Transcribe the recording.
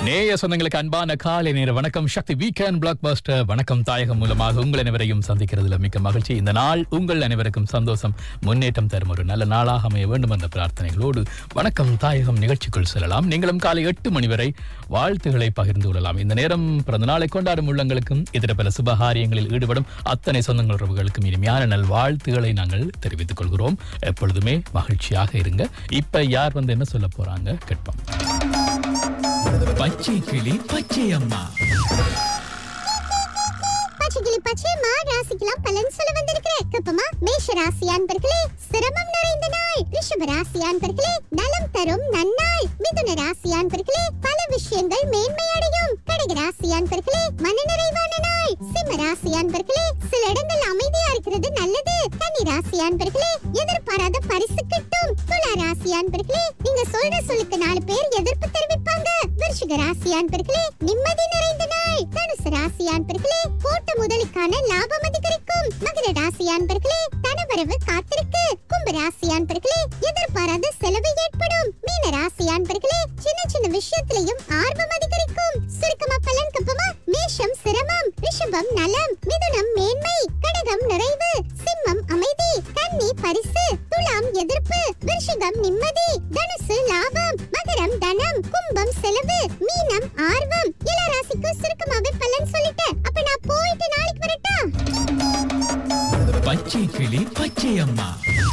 நேய சொந்தங்களுக்கு அன்பான காலை நேர வணக்கம் சக்தி வீக்கெண்ட் பிளாக் பஸ்டர் வணக்கம் தாயகம் மூலமாக உங்கள் அனைவரையும் சந்திக்கிறதுல மிக்க மகிழ்ச்சி இந்த நாள் உங்கள் அனைவருக்கும் சந்தோஷம் முன்னேற்றம் தரும் ஒரு நல்ல நாளாக அமைய வேண்டும் என்ற பிரார்த்தனைகளோடு வணக்கம் தாயகம் நிகழ்ச்சிக்குள் செல்லலாம் நீங்களும் காலை எட்டு மணி வரை வாழ்த்துக்களை பகிர்ந்து கொள்ளலாம் இந்த நேரம் பிறந்த நாளை கொண்டாடும் உள்ளங்களுக்கும் இதர பல சுபகாரியங்களில் ஈடுபடும் அத்தனை சொந்தங்கள் உறவுகளுக்கும் இனிமையான நல் வாழ்த்துக்களை நாங்கள் தெரிவித்துக் கொள்கிறோம் எப்பொழுதுமே மகிழ்ச்சியாக இருங்க இப்ப யார் வந்து என்ன சொல்ல போறாங்க கேட்போம் பச்சை கிளி பச்சை அம்மா பச்சைக்கிளி பச்சையம்மா ராசிக்கெல்லாம் பலன் சொல்ல வந்திருக்கிற கப்பமா மேஷ ராசி அன்பர்களே சிரமம் நிறைந்த நாள் ரிஷப ராசி அன்பர்களே நலம் தரும் நன்னாள் மிதுன ராசி அன்பர்களே பல விஷயங்கள் மேன்மை அடையும் கடக ராசி அன்பர்களே மனநிறைவான நாள் சிம்ம ராசி அன்பர்களே சில இடங்கள் அமைதியா இருக்கிறது நல்லது கன்னி ராசி அன்பர்களே எதிர்பாராத பரிசு கிட்டும் துலா ராசி அன்பர்களே நீங்க சொல்ற சொல்லுக்கு நாலு பேர் எதிர்ப்பு தெரிவிப்பாங்க விருஷிக ராசி அன்பர்களே நிம்மதி நிறைந்த நாள் தனுசு ராசி அன்பர்களே போட்ட முதலுக்கான லாபம் அதிகரிக்கும் மகர ராசி அன்பர்களே தனவரவு காத்திருக்கு கும்ப ராசி அன்பர்களே எதிர்பாராத செலவு ஏற்படும் மீன ராசி அன்பர்களே சின்ன சின்ன விஷயத்திலையும் ஆர்வம் அதிகரிக்கும் சுருக்கமா பலன் கப்பமா மேஷம் சிரமம் ரிஷபம் நலம் மிதுனம் மேன்மை கடகம் நிறைவு சிம்மம் அமைதி கன்னி பரிசு துலாம் எதிர்ப்பு விருஷிகம் நிம்மதி தனுசு லாபம் மகரம் தனம் கும்பம் செலவு மீனம் ஆர்வம் எல்லா ராசிக்கும் சுருக்கமாவே பலன் சொல்லிட்டேன் அப்ப நான் போயிட்டு நாளைக்கு வரட்டா பச்சை கிளி பச்சை அம்மா